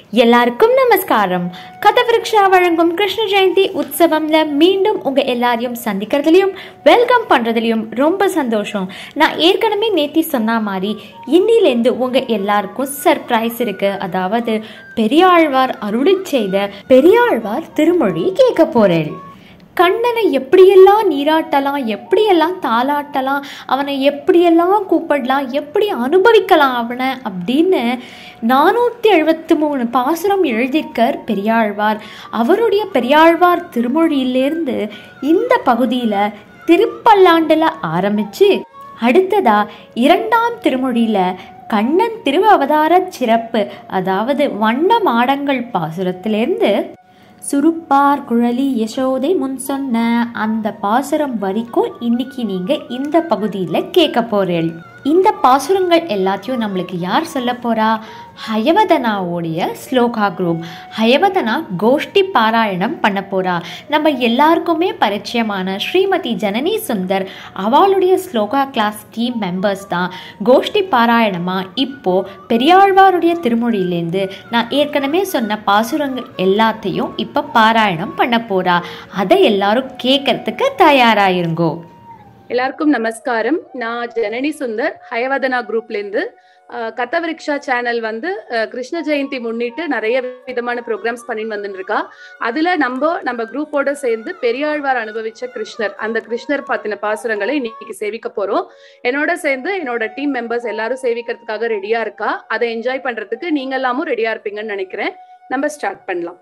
எல்லாருக்கும் நமஸ்காரம் கதவிருக்ஷா வழங்கும் கிருஷ்ண ஜெயந்தி உற்சவம்ல மீண்டும் உங்க எல்லாரையும் சந்திக்கிறதுலையும் வெல்கம் பண்றதுலையும் ரொம்ப சந்தோஷம் நான் ஏற்கனவே நேத்தி சொன்ன மாதிரி இன்னிலேருந்து உங்க எல்லாருக்கும் சர்ப்ரைஸ் இருக்கு அதாவது பெரியாழ்வார் அருளி செய்த பெரியாழ்வார் திருமொழி கேட்க போறேன் கண்ணனை எப்படியெல்லாம் நீராட்டலாம் எப்படியெல்லாம் தாளாட்டலாம் அவனை எப்படியெல்லாம் கூப்பிடலாம் எப்படி அனுபவிக்கலாம் அவனை அப்படின்னு நானூற்றி எழுபத்தி மூணு பாசுரம் எழுதியிருக்கார் பெரியாழ்வார் அவருடைய பெரியாழ்வார் திருமொழியிலேருந்து இந்த பகுதியில் திருப்பல்லாண்டில் ஆரம்பித்து அடுத்ததா இரண்டாம் திருமொழியில் கண்ணன் திரு அவதார சிறப்பு அதாவது வண்ண மாடங்கள் பாசுரத்திலேருந்து சுருப்பார் குழலி யசோதை முன் சொன்ன அந்த பாசுரம் வரைக்கும் இன்னைக்கு நீங்க இந்த பகுதியில் கேட்க போறீள் இந்த பாசுரங்கள் எல்லாத்தையும் நம்மளுக்கு யார் சொல்ல போறா ஹயவதனாவுடைய ஸ்லோகா குரூப் ஹயவதனா கோஷ்டி பாராயணம் பண்ண போறா நம்ம எல்லாருக்குமே பரிச்சயமான ஸ்ரீமதி ஜனனி சுந்தர் அவளுடைய ஸ்லோகா கிளாஸ் டீம் மெம்பர்ஸ் தான் கோஷ்டி பாராயணமா இப்போ பெரியாழ்வாருடைய திருமொழியிலேருந்து நான் ஏற்கனவே சொன்ன பாசுரங்கள் எல்லாத்தையும் இப்போ பாராயணம் பண்ண போறா அதை எல்லாரும் கேட்கறதுக்கு தயாராயிருங்கோ எல்லாருக்கும் நமஸ்காரம் நான் ஜனனி சுந்தர் ஹயவதனா குரூப்ல இருந்து அஹ், கதவிருக்ஷா சேனல் வந்து அஹ், கிருஷ்ண ஜெயந்தி முன்னிட்டு நிறைய விதமான ப்ரோக்ராம்ஸ் பண்ணிட்டு வந்துட்டு இருக்கா அதுல நம்ம நம்ம குரூப்போட சேர்ந்து பெரியாழ்வார் அனுபவிச்ச கிருஷ்ணர் அந்த கிருஷ்ணர் பத்தின பாசுரங்களை இன்னைக்கு சேவிக்க போறோம் என்னோட சேர்ந்து என்னோட டீம் மெம்பர்ஸ் எல்லாரும் சேவிக்கிறதுக்காக ரெடியா இருக்கா அதை என்ஜாய் பண்றதுக்கு நீங்க எல்லாமும் ரெடியா இருப்பீங்கன்னு நினைக்கிறேன் நம்ம ஸ்டார்ட் பண்ணலாம்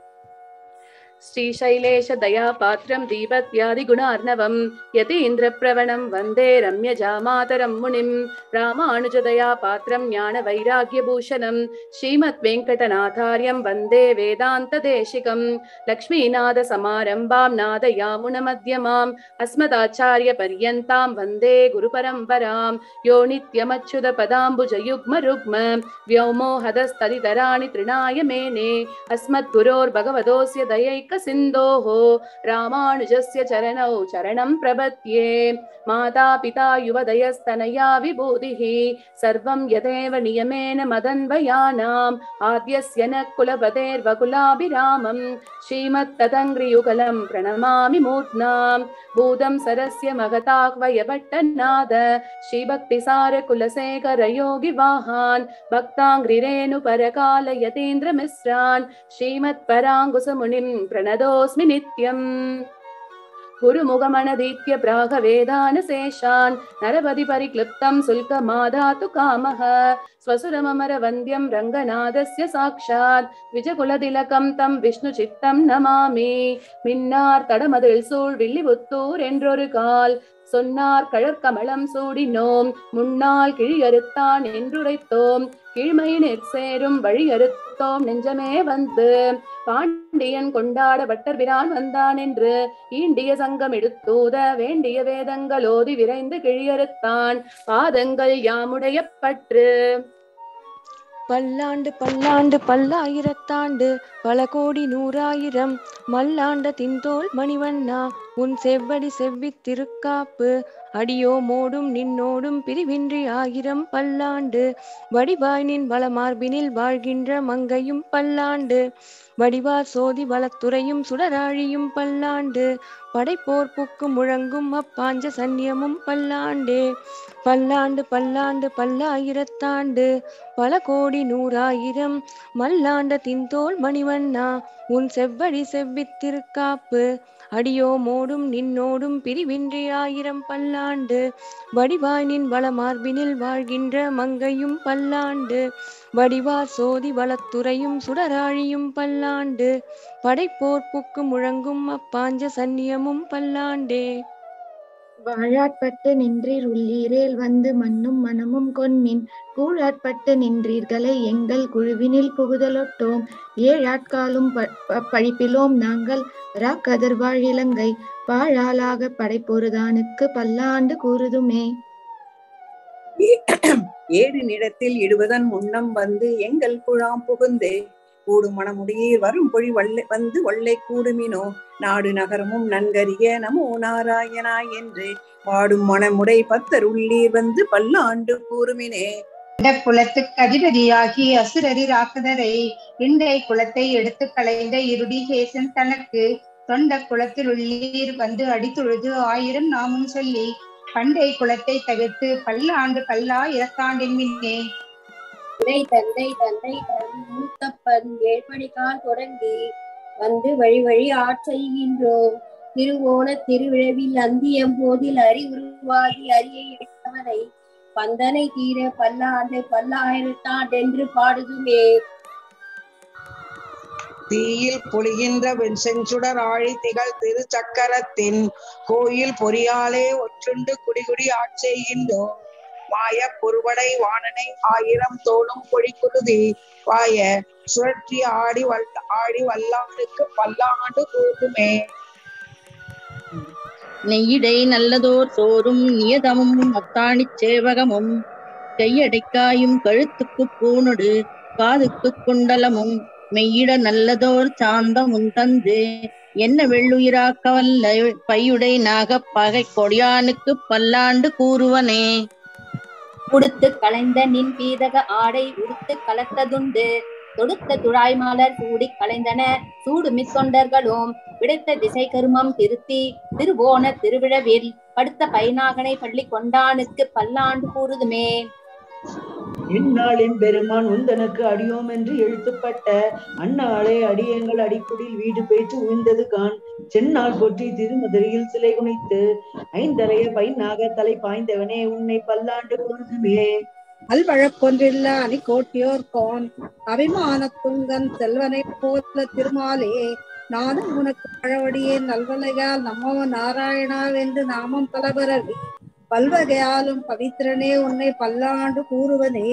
श्रीशैलेश दयापात्रं दीपत्यादिगुणार्णवं यतीन्द्रप्रवणं वन्दे रम्यजामातरं मुनिं रामानुजदयापात्रं ज्ञानवैराग्यभूषणं श्रीमद्वेङ्कटनाथार्यं वन्दे वेदान्तदेशिकं लक्ष्मीनाथसमारम्भां नादयामुनमध्यमाम् अस्मदाचार्यपर्यन्तां वन्दे गुरुपरम्परां यो नित्यमच्युतपदाम्बुजयुग्मरुग्म व्योमोहदस्तदितराणि तृणाय मेने अस्मद्गुरोर्भगवतोऽस्य दयैकसिन्धोः रामानुजस्य चरणौ चरणं प्रपद्ये माता पिता युवदयस्तनया विभूतिः सर्वं यदेव नियमेन मदन्वयानाम् आद्यस्य न कुलपतेर्वकुलाभिरामं श्रीमत्तदङ्घ्रियुगलं प्रणमामि मूर्ध्नाम् भूतं सरस्य महताह्वयभट्टनाद श्रीभक्तिसारकुलशेखरयोगिवाहान् भक्ताङ्घ्रिरेणुपरकालयतीन्द्रमिश्रान् श्रीमत्पराङ्कुशमुनिं प्रणतोऽस्मि नित्यम् गुरुमुखमनदीत्य प्रागवेदानशेषान् नरपति परिक्लिप्तं शुल्कमादातु कामः स्वसुरममरवन्द्यं रङ्गनाथस्य साक्षात् द्विजकुलतिलकं तं विष्णुचित्तं नमामि மின்னார் தடமதில் சூழ் வில்லிபுத்தூர் என்றொரு கால் சொன்னார் கழற்கமலம் சூடினோம் முன்னால் கிழியறுத்தான் என்றுரைத்தோம் கீழ்மை நெற்சேரும் வழியறுத்தோம் நெஞ்சமே வந்து பாண்டியன் கொண்டாட வட்டர்பிரான் வந்தான் என்று ஈண்டிய சங்கம் எடுத்தூத வேண்டிய வேதங்களோதி விரைந்து கிழியறுத்தான் பாதங்கள் யாமுடைய பற்று பல்லாண்டு பல்லாண்டு பல்லாயிரத்தாண்டு பல கோடி நூறாயிரம் மல்லாண்ட தின்தோல் மணிவண்ணா உன் செவ்வடி செவ்வித் திருக்காப்பு அடியோ மோடும் நின்னோடும் பிரிவின்றி ஆயிரம் பல்லாண்டு வடிவாய் நின் வளமார்பினில் வாழ்கின்ற மங்கையும் பல்லாண்டு வடிவார் சோதி வளத்துறையும் சுடராழியும் பல்லாண்டு படைப்போர் புக்கு முழங்கும் அப்பாஞ்ச சன்னியமும் பல்லாண்டே பல்லாண்டு பல்லாண்டு பல்லாயிரத்தாண்டு பல கோடி நூறாயிரம் மல்லாண்ட தின்தோல் மணிவண்ணா உன் செவ்வடி செவ்வித் திருக்காப்பு அடியோ மோடும் நின்னோடும் பிரிவின்றி ஆயிரம் பல்லாண்டு வடிவாய் நின் வளமார்பினில் வாழ்கின்ற மங்கையும் பல்லாண்டு வடிவார் சோதி வளத்துறையும் சுடராழியும் பல்லாண்டு படைப்போர் புக்கு முழங்கும் அப்பாஞ்ச சன்னியமும் பல்லாண்டே வாழாட்பட்டு நின்றீர் உள்ளீரேல் வந்து மண்ணும் மனமும் கொன்மின் கூழாட்பட்டு நின்றீர்களை எங்கள் குழுவினில் புகுதலொட்டோம் ஏழாட்காலும் ப- ப- பழிப்பிலோம் நாங்கள் ராக்கதர்வாழ் இலங்கை பாழாளாக படைப்பொருதானுக்கு பல்லாண்டு கூறுதுமே ஏடு நிலத்தில் இடுவதன் முன்னம் வந்து எங்கள் குழாம் புகுந்து கூடு மணமுடியீர் வரும் பொழி வல்லை வந்து ஒல்லை கூடுமினோ நாடு நகரமும் நன்கறிய நமோ நாராயணா என்று பாடும் மணமுடை பத்தர் உள்ளீர் வந்து பல்லாண்டு கூறுமினே குலத்துக்கு அதிபதியாகி அசுரரி ராக்குதரை இண்டை குலத்தை எடுத்து களைந்த இருடி கேசன் தனக்கு தொண்ட குளத்தில் உள்ளீர் வந்து அடித்துழுது ஆயிரம் நாமும் சொல்லி பண்டை குலத்தை தவிர்த்து பல்லாண்டு பல்லா இரத்தாண்டின் மின்னே தந்தை தந்தை தந்தை தன் மூத்தப்பன் ஏழ்படிக்கால் தொடங்கி வந்து வழி வழி ஆட்செய்கின்றோம் திருவோண திருவிழவில் அந்தியம் போதில் அறி உருவாகி அரியை எடுத்தவனை பந்தனை தீர பல்லாண்டு பல்லாயிரத்தாண்டென்று பாடுதுமே தீயில் பொழிகின்ற வெண்செஞ்சுடர் ஆழி திகழ் திரு சக்கரத்தின் கோயில் பொறியாலே ஒற்றுண்டு குடிகுடி ஆட்செய்கின்றோம் மாய பொறுவடை வாணனை ஆயிரம் தோளும் பொழிக்குருதி வாய சுழற்றி ஆடி வல் ஆடி வல்லானுக்கு பல்லாண்டு கூட்டுமே நெய்யிடை நல்லதோர் சோறும் நியதமும் மத்தாணிச் சேவகமும் கையடைக்காயும் கழுத்துக்குப் பூணொடு காதுக்குக் குண்டலமும் மெய்யிட நல்லதோர் சாந்தமும் தந்து என்ன வெள்ளுயிராக்க வல்ல பையுடை நாகப் பகை கொடியானுக்குப் பல்லாண்டு கூறுவனே உடுத்து களைந்த நின் பீதக ஆடை உடுத்து கலத்ததுண்டு தொடுத்த துழாய் மலர் சூடி களைந்தன சூடு மித்தொண்டர்களும் விடுத்த திசை கருமம் திருத்தி திருவோண திருவிழவில் படுத்த பைநாகனை பள்ளி கொண்டானுக்கு பல்லாண்டு கூறுதுமே இந்நாளின் பெருமான் உந்தனுக்கு அடியோம் என்று எழுத்துப்பட்ட அந்நாளே அடியங்கள் அடிக்குடில் வீடு பேச்சு உய்ந்தது கான் செந்நாள் போற்றி திருமதுரையில் சிலை குனித்து ஐந்தரைய பைநாக தலை பாய்ந்தவனே உன்னை பல்லாண்டு கூறுதுமே அல்வழக்கொன்றில்ல அணி கோட்டியோர்கோன் அபிமான துங்கன் செல்வனை போல திருமாலே நானும் உனக்கு பழவடியே நல்வலையால் நமோ நாராயணா என்று நாமம் பலபரவி பல்வகையாலும் பவித்திரனே உன்னை பல்லாண்டு கூறுவனே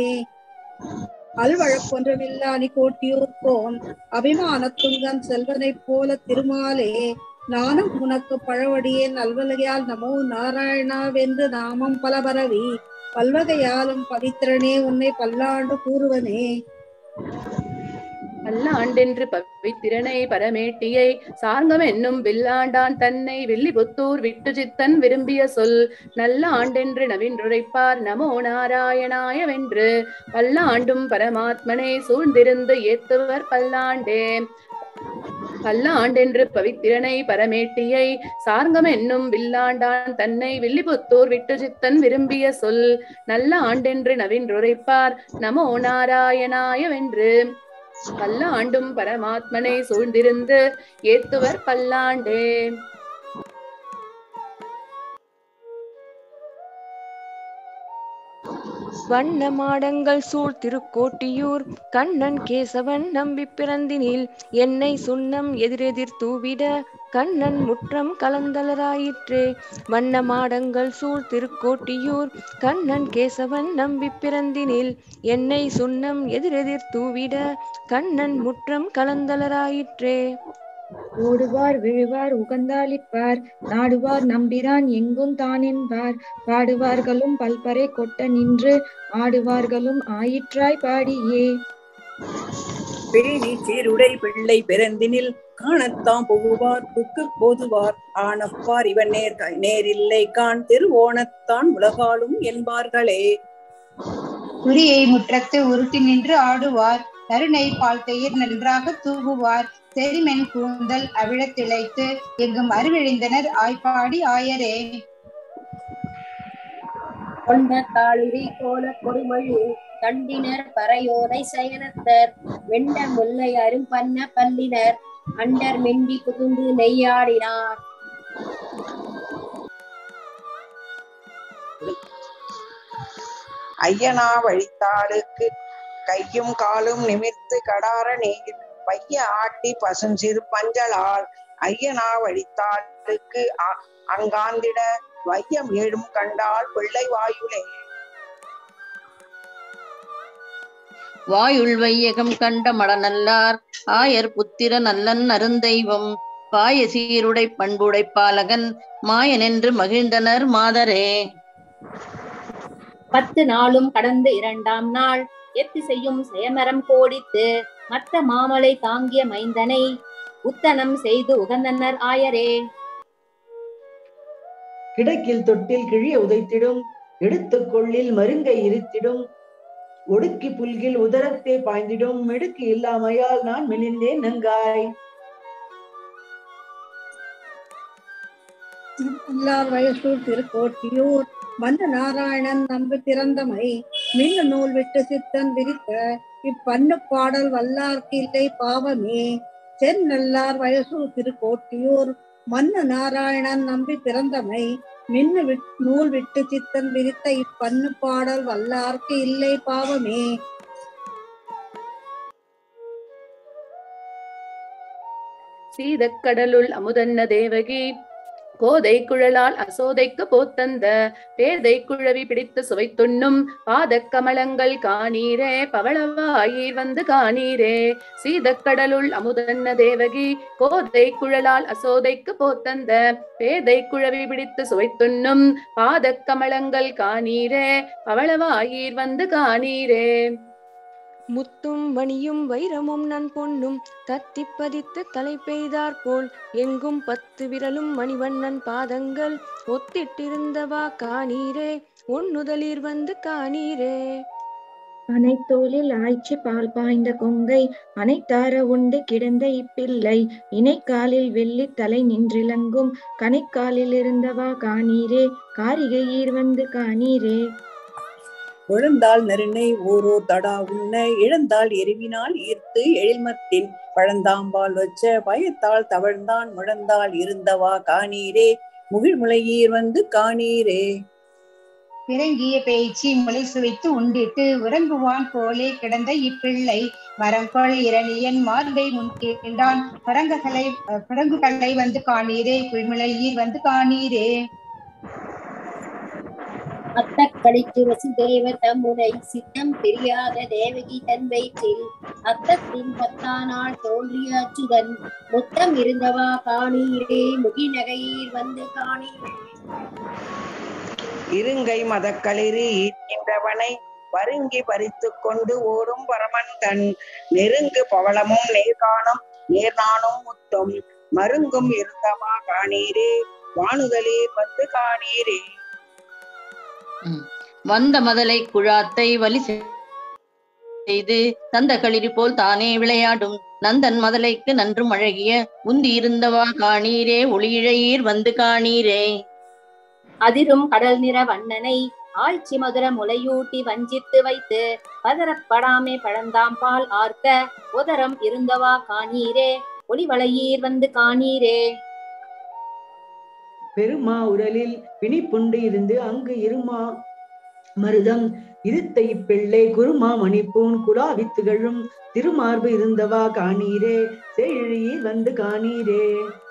அல்வழக்கொன்றமில்ல அணி கோட்டியோர்கோன் அபிமான துங்கன் செல்வனைப் போல திருமாலே நானும் உனக்கு பழவடியே நல்வலையால் நமோ நாராயணாவென்று நாமம் பலபரவி பல்வகையாலும் பவித்திரனே உன்னை பல்லாண்டு கூறுவனே பல்லாண்டென்று பவித்திரனை பரமேட்டியை சார்ந்தம் என்னும் வில்லாண்டான் தன்னை வில்லிபுத்தூர் விட்டு சித்தன் விரும்பிய சொல் நல்ல ஆண்டென்று நவின்றுரைப்பார் நமோ நாராயணாய வென்று பல்லாண்டும் பரமாத்மனை சூழ்ந்திருந்து ஏத்துவர் பல்லாண்டே பல்லாண்டென்று பவித்திரனை பரமேட்டியை சார்ந்தம் என்னும் வில்லாண்டான் தன்னை வில்லிபுத்தூர் விட்டு சித்தன் விரும்பிய சொல் நல்ல ஆண்டென்று நவின்றுரைப்பார் நமோ நாராயணாய வென்று பல்லாண்டும் பரமாத்மனை சூழ்ந்திருந்து ஏத்துவர் பல்லாண்டே வண்ண மாடங்கள் சூழ் திருக்கோட்டியூர் கண்ணன் கேசவன் நம்பி பிறந்தினில் என்னை சுண்ணம் எதிரெதிர் தூவிட கண்ணன் முற்றம் கலந்தலராயிற்றே வண்ண மாடங்கள் சூழ் திருக்கோட்டியூர் கண்ணன் கேசவன் நம்பி பிறந்தினில் என்னை சுண்ணம் எதிரெதிர் தூவிட கண்ணன் முற்றம் கலந்தலராயிற்றே ஓடுவார் விழுவார் உகந்தாளிப்பார் நாடுவார் நம்பிரான் எங்கும் தான் என்பார் பாடுவார்களும் பல்பறை கொட்ட நின்று ஆடுவார்களும் ஆயிற்றாய் பாடியே பேணி சீருடை பிள்ளை பிறந்தினில் காணத்தாம் புகுவார் புக்கு போதுவார் ஆனப்பார் இவன் நேர் நேரில்லை கான் திருவோணத்தான் உலகாலும் என்பார்களே துரியை முற்றத்து உருட்டி நின்று ஆடுவார் தருணை பால் தயிர் நன்றாக தூகுவார் செரிமென் கூந்தல் அவிழத் திளைத்து எங்கும் அருவிழிந்தனர் ஆய்ப்பாடி ஆயரே கொண்ட தாளுரி கோல கொடுமழு கண்டினர் பறையோரை சயனத்தர் வெண்ட முல்லை அரும் பண்ண பல்லினர் அண்டர் மெண்டி புகுந்து நெய்யாடினார் ஐயனா வழித்தாளுக்கு கையும் காலும் நிமிர்த்து கடார நீர் பைய ஆட்டி பசுஞ்சிறு பஞ்சலால் ஐயனா வழித்தாளுக்கு அ- அங்காந்திட வையம் ஏழும் கண்டால் பிள்ளை வாயுலே வாயுள் வையகம் கண்ட மடநல்லார் ஆயர் புத்திர நல்லன் அருந்தெய்வம் பாய சீருடை பண்புடை பாலகன் மாயனென்று மகிழ்ந்தனர் மாதரே பத்து நாளும் கடந்து இரண்டாம் நாள் எத்து செய்யும் செயமரம் கோடித்து மத்த மாமலை தாங்கிய மைந்தனை உத்தனம் செய்து உகந்தனர் ஆயரே கிடக்கில் தொட்டில் கிழிய உதைத்திடும் எடுத்துக் கொள்ளில் மருங்கை இருத்திடும் ஒடுக்கி புல்கில் உதரத்தை பாய்ந்திடும் மெடுக்கு இல்லாமையால் நான் மெலிந்தேன் நங்காய் எல்லார் வயசூர் திருக்கோட்டியூர் மந்த நாராயணன் நம்பி திறந்தமை மின்னு நூல் விட்டு சித்தன் விரித்த இப்பண்ணு பாடல் வல்லார்க்கு இல்லை பாவமே செந்நெல்லார் வயசூர் திருக்கோட்டியூர் மன்ன நாராயணன் நம்பி பிறந்தமை மின்னு விட் நூல் விட்டு சித்தன் விரித்த இப்பண்ணு பாடல் வல்லார்க்கு இல்லை பாவமே சீதக்கடலுள் அமுதன்ன தேவகி கோதை குழலால் அசோதைக்கு போத்தந்த பேதை குழவி பிடித்து சுவைத்துண்ணும் பாதக் கமலங்கள் காணீரே பவளவாயீர் வந்து காணீரே சீதக்கடலுள் அமுதன்ன தேவகி கோதை குழலால் அசோதைக்கு போத்தந்த பேதை குழவி பிடித்து சுவைத்துண்ணும் பாதக் கமலங்கள் காணீரே பவளவாயீர் வந்து காணீரே முத்தும் மணியும் வைரமும் நன் பொன்னும் தத்தி பதித்து தலை பெய்தார் போல் எங்கும் பத்து விரலும் மணிவண்ணன் பாதங்கள் ஒத்திட்டிருந்தவா காணீரே ஒன்னுதலிர் வந்து காணீரே அனைத்தோலில் ஆய்ச்சி பால் பாய்ந்த கொங்கை அனைத்தார உண்டு கிடந்த இப்பிள்ளை இணைக்காலில் வெள்ளி தலை நின்றிலங்கும் கணைக்காலில் இருந்தவா காணீரே காரிகையீர் வந்து காணீரே விழுந்தால் நெருணை ஊரோ தடா உண்ண இழந்தால் எருவினால் ஈர்த்து எழில்மத்தின் பழந்தாம்பால் வச்ச பயத்தால் தவழ்ந்தான் முழந்தால் இருந்தவா காணீரே முகிழ்முளையீர் வந்து காணீரே பிறங்கிய பேச்சு முளை சுவைத்து உண்டிட்டு உறங்குவான் போலே கிடந்த இப்பிள்ளை மரங்கொள் இரணியன் மார்பை முன்கேண்டான் பரங்குகளை பரங்குகளை வந்து காணீரே குழிமுளையீர் வந்து காணீரே அத்தக்களித்து வசுதேவ தம்முனை சித்தம் தெரியாத தேவகி தன் வயிற்றில் அத்தத்தின் பத்தானாள் தோன்றிய அச்சுதன் முத்தம் இருந்தவா காணீரே முகிநகையீர் வந்து காணீரே இருங்கை மதக்களிறு ஈர்க்கின்றவனை வருங்கி பறித்து கொண்டு ஓடும் பரமன் தன் நெருங்கு பவளமும் நேர்காணும் நேர்நானும் முத்தும் மருங்கும் இருந்தவா காணீரே வானுதலீர் வந்து காணீரே வந்த மதலை குழாத்தை வலி செய்து தந்த களிறு போல் தானே விளையாடும் நந்தன் மதலைக்கு நன்றும் அழகிய உந்தி இருந்தவா காணீரே ஒளியிழையீர் வந்து காணீரே அதிரும் கடல் நிற வண்ணனை ஆய்ச்சி மதுர முளையூட்டி வஞ்சித்து வைத்து பதறப்படாமே பழந்தாம் பால் ஆர்க்க உதரம் இருந்தவா காணீரே ஒளிவளையீர் வந்து காணீரே பெருமா உரலில் பிணிப்புண்டு இருந்து அங்கு இருமா மருதம் இருத்த இப்பிள்ளை குருமா மணிப்பூன் குலாவி திகழும் திருமார்பு இருந்தவா காணீரே செழியீர் வந்து காணீரே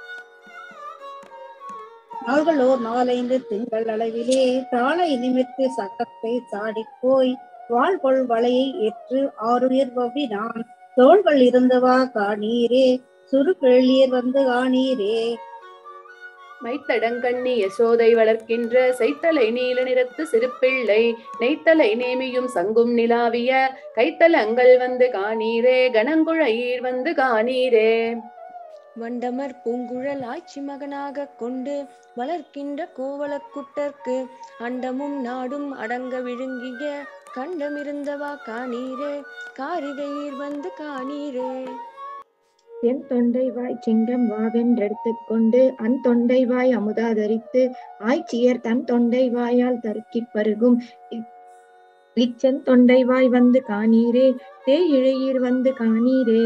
நாள்களோர் நாலைந்து திங்கள் அளவிலே தாளை நிமித்து சட்டத்தை சாடிப் போய் வாழ்கொள் வலையை ஏற்று ஆறுயிர் வவ்வினான் தோள்கள் இருந்தவா காணீரே சுருக்கெழியர் வந்து காணீரே மைத்தடங்கண்ணி யசோதை வளர்க்கின்ற செய்த்தலை நீல நிறத்து சிறுப்பிள்ளை நெய்த்தலை நேமியும் சங்கும் நிலாவிய கைத்தலங்கள் வந்து காணீரே கணங்குழையீர் வந்து காணீரே வண்டமர் பூங்குழல் ஆட்சி மகனாக கொண்டு வளர்க்கின்ற கோவலக்குட்டர்க்கு அண்டமும் நாடும் அடங்க விழுங்கிய கண்டமிருந்தவா காணீரே காரிகையீர் வந்து காணீரே என் தொண்டை வாய் சிங்கம் வாவென்றெடுத்துக் கொண்டு அந் தொண்டை வாய் அமுதாதரித்து ஆய்ச்சியர் தன் தொண்டை வாயால் தருக்கிப் பருகும் இ- இச்சென் தொண்டை வாய் வந்து காணீரே தேய் இழையீர் வந்து காணீரே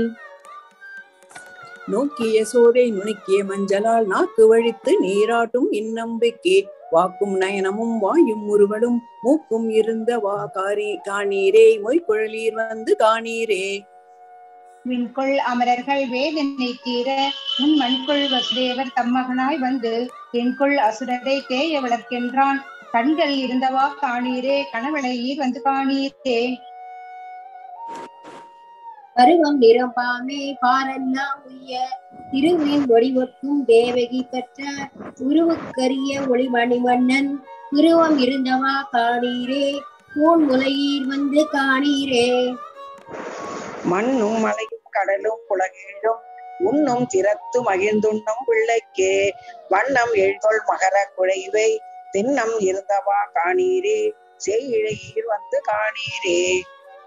நோக்கிய சோதை நுணுக்கிய மஞ்சளால் நாக்கு வழித்து நீராட்டும் இந்நம்பிக்கை வாக்கும் நயனமும் வாயும் முறுவலும் மூக்கும் இருந்த வா காரி காணீரே மொய்குழலீர் வந்து காணீரே விண்கொள் அமரர்கள் வேதனை தீர முன் மண்கொள் வசுதேவர் தம்மகனாய் வந்து தென்கொள் அசுரரை தேய வளர்க்கின்றான் கண்கள் இருந்தவா காணீரே கணவளையீர் வந்து காணீரே பருவம் நிரம்பாமே பாரெல்லாம் உய்ய திருவின் ஒளிவொட்டும் தேவகி பெற்ற உருவுக்கரிய ஒளிமணிவண்ணன் உருவம் இருந்தவா காணீரே பூன் முலையீர் வந்து காணீரே மண்ணும் மலையும் கடலும் புலகேழும் உண்ணும் திறத்து மகிழ்ந்துண்ணும் பிள்ளைக்கே வண்ணம் எழுதொள் மகர குழைவை திண்ணம் இருந்தவா காணீரே செய்யிழையீர் வந்து காணீரே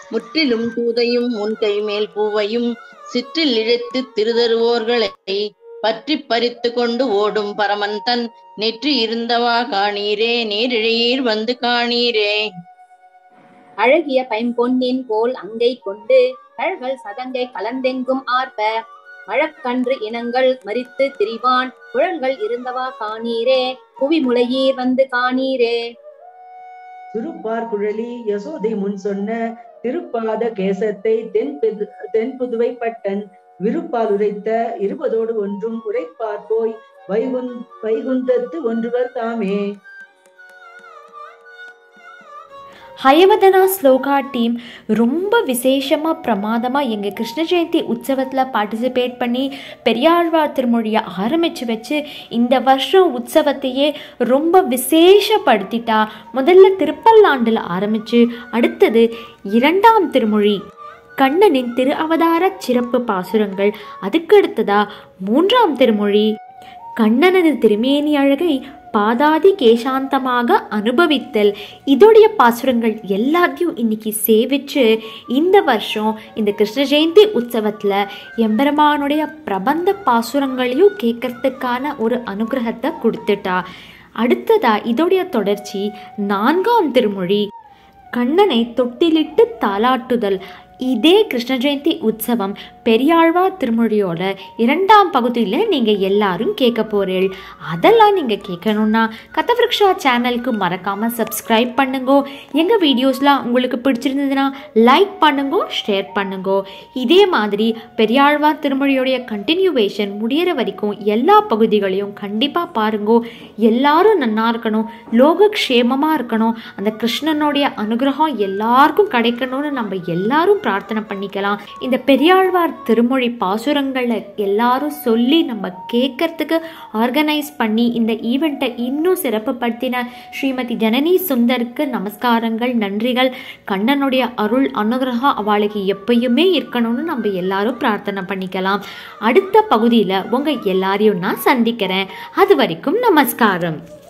முற்றிலும் தூதையும் உன் கை மேல் பூவையும் சிற்றில் இழைத்து திருதருவோர்களை பற்றி பறித்து கொண்டு ஓடும் பரமன் தன் நெற்றி இருந்தவா காணீரே நேரிழையீர் வந்து காணீரே அழகிய பைம்பொன்னின் போல் அங்கை கொண்டு கழல்கள் சதங்கை கலந்தெங்கும் ஆர்ப்ப மழக்கன்று இனங்கள் மறித்து திரிவான் குழல்கள் இருந்தவா காணீரே புவி முளையீர் வந்து காணீரே திருப்பார் குழலி யசோதை முன் சொன்ன திருப்பாத கேசத்தை தென் பெது- தென் புதுவை பட்டன் விருப்பால் உரைத்த இருபதோடு ஒன்றும் உரைப்பார் போய் வைகுந் வைகுந்தத்து ஒன்றுவர் தாமே ஹயவதனா ஸ்லோகா டீம் ரொம்ப விசேஷமாக பிரமாதமாக எங்கள் கிருஷ்ண ஜெயந்தி உற்சவத்தில் பார்ட்டிசிபேட் பண்ணி பெரியாழ்வார் திருமொழியை ஆரம்பித்து வச்சு இந்த வருஷம் உற்சவத்தையே ரொம்ப விசேஷப்படுத்திட்டா முதல்ல திருப்பல்லாண்டில் ஆரம்பித்து அடுத்தது இரண்டாம் திருமொழி கண்ணனின் திரு அவதார சிறப்பு பாசுரங்கள் அதுக்கு அடுத்ததா மூன்றாம் திருமொழி கண்ணனது திருமேனி அழகை பாதாதி கேசாந்தமாக அனுபவித்தல் இதோடைய பாசுரங்கள் எல்லாத்தையும் இன்னைக்கு சேவிச்சு இந்த வருஷம் இந்த கிருஷ்ண ஜெயந்தி உற்சவத்தில் எம்பெருமானுடைய பிரபந்த பாசுரங்களையும் கேட்கறதுக்கான ஒரு அனுகிரகத்தை கொடுத்துட்டா அடுத்ததா இதோடைய தொடர்ச்சி நான்காம் திருமொழி கண்ணனை தொட்டிலிட்டு தாலாட்டுதல் இதே கிருஷ்ண ஜெயந்தி உற்சவம் பெரியாழ்வார் திருமொழியோட இரண்டாம் பகுதியில் நீங்கள் எல்லாரும் கேட்க போறீள் அதெல்லாம் நீங்கள் கேட்கணுன்னா கதவிருக்ஷா சேனலுக்கு மறக்காமல் சப்ஸ்கிரைப் பண்ணுங்க எங்கள் வீடியோஸ்லாம் உங்களுக்கு பிடிச்சிருந்ததுன்னா லைக் பண்ணுங்க ஷேர் பண்ணுங்க இதே மாதிரி பெரியாழ்வார் திருமொழியோடைய கண்டினியூவேஷன் முடியிற வரைக்கும் எல்லா பகுதிகளையும் கண்டிப்பாக பாருங்க எல்லாரும் நன்னா இருக்கணும் லோகக்ஷேமமாக இருக்கணும் அந்த கிருஷ்ணனுடைய அனுகிரகம் எல்லாருக்கும் கிடைக்கணும்னு நம்ம எல்லாரும் பிரார்த்தனை பண்ணிக்கலாம் இந்த பெரியாழ்வார் திருமொழி பாசுரங்களை எல்லாரும் சொல்லி நம்ம கேட்கறதுக்கு ஆர்கனைஸ் பண்ணி இந்த ஈவெண்ட்டை இன்னும் சிறப்புப்படுத்தின ஸ்ரீமதி ஜனனி சுந்தருக்கு நமஸ்காரங்கள் நன்றிகள் கண்ணனுடைய அருள் அனுகிரகம் அவளுக்கு எப்பயுமே இருக்கணும்னு நம்ம எல்லாரும் பிரார்த்தனை பண்ணிக்கலாம் அடுத்த பகுதியில் உங்கள் எல்லாரையும் நான் சந்திக்கிறேன் அது வரைக்கும் நமஸ்காரம்